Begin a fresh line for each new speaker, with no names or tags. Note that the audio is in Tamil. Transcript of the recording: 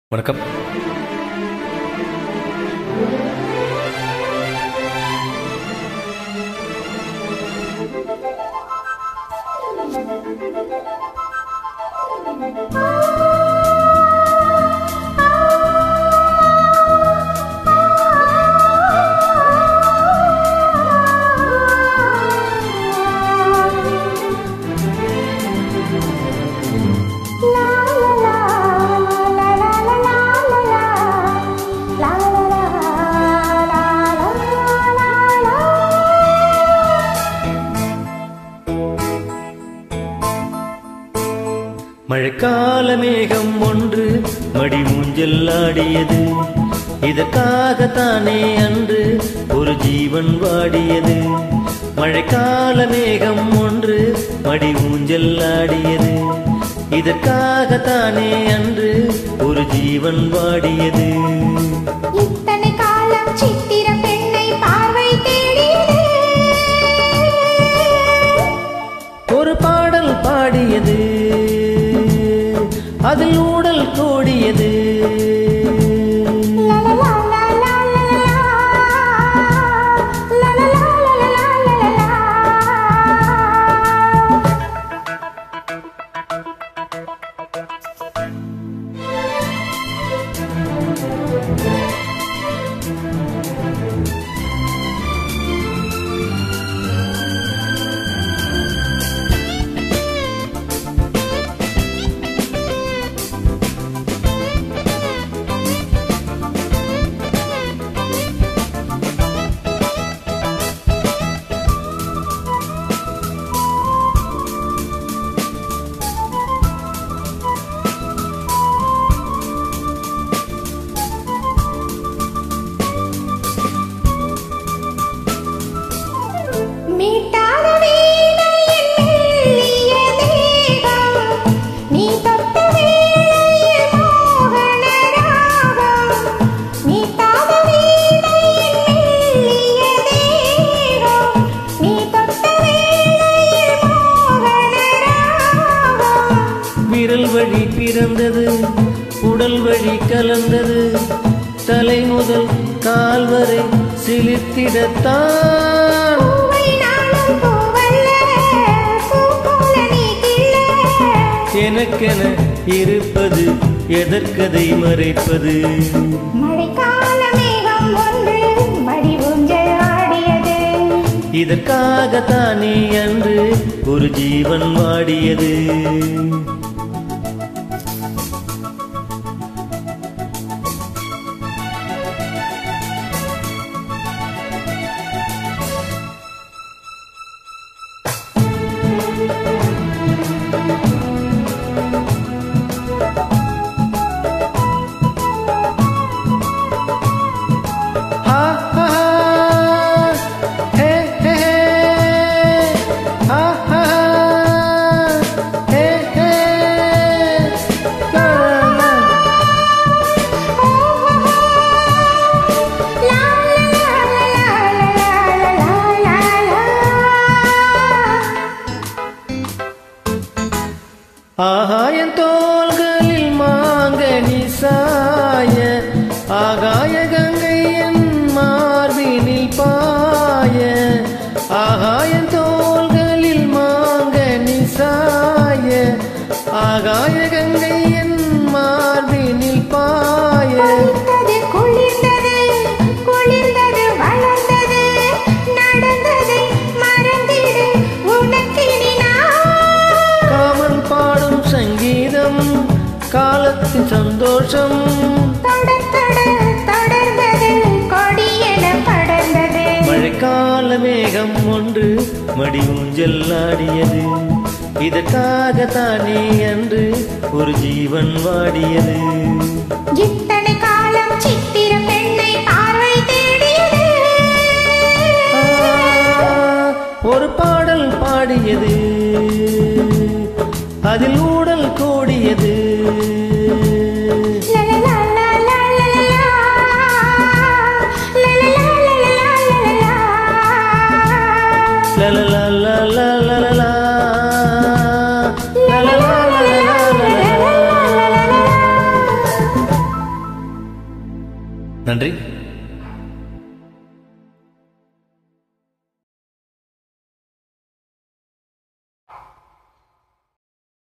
வணக்கம் மழைக்கால மேகம் ஒன்று மடி மூஞ்சல் ஆடியது இதற்காகத்தானே அன்று ஒரு ஜீவன் வாடியது மழைக்கால மேகம் ஒன்று மடி ஊஞ்சல் ஆடியது இதற்காகத்தானே அன்று ஒரு ஜீவன் வாடியது
இத்தனை காலம் சித்திர பெண்ணை பார்வை தேடியது
ஒரு பாடல் பாடியது அதில் ஊடல் கோடியது
லலலா, லலலா, லலலா. லலலா, லலலா, லலலா. மீட்டாத வீணையின் மெல்லிய தேகம், நீ தொட்ட வேளையில் மோகன ராகம். மீட்டாத வீணையின் மெல்லிய தேகம், நீ தொட்ட வேளையில் மோகன ராகம்.
விரல் வழி பிறந்தது உடல் வழி கலந்தது தலை முதல் கால் வரை சிலிர்த்திடத்தான்
பூவை நாளும் பூவல்ல, பூ போல நீ கிள்ள.
எனக்கென இருப்பது எதற்கதை மறைப்பது
மழைக்கால மேகம் ஒன்று மடி ஊஞ்சல் ஆடியது
இதற்காகத்தானே அன்று ஒரு ஜீவன் வாடியது ஹா, ஹா, ஹே, ஹே, ஹே. ஹா, ஹா, ஹே, ஹே. லா, லா, லா.
லா, லா, லா, லா, லா, லா, லா, லா.
ஆகாயன் தோள்களில் மாங்கனி சாய ஆகாய கங்கை என் மார்பினில் பாய ஆகாயன் தோள்களில் மாங்கனி சாய ஆகாய கங்கை என் மார்பினில் பாய
குளிர்ந்தது, குளிர்ந்தது, குளிர்ந்தது, வளர்ந்தது, நடந்ததை மறந்திடு, உனக்கினி நான்.
காமன் பாடும் சங்கீதம் காலத்தின் சந்தோஷம்
தொடர், தொடர், தொடர்ந்தது, கொடியென படர்ந்தது.
மழைக்கால மேகம் ஒன்று மடி ஊஞ்சல் ஆடியது இதற்காகத்தானே அன்று ஒரு ஜீவன் வாடியது
இத்தனை காலம் சித்திர பெண்ணை பார்வை தேடியது
ஆ, ஒரு பாடல் பாடியது அதில் ஊடல் கோடியது
லலலா, லலலா, லலலா. லலலா, லலலா, லலலா.
லலலா, லலலா, லலலா. லலலா, லலலா, லலலா. நன்றி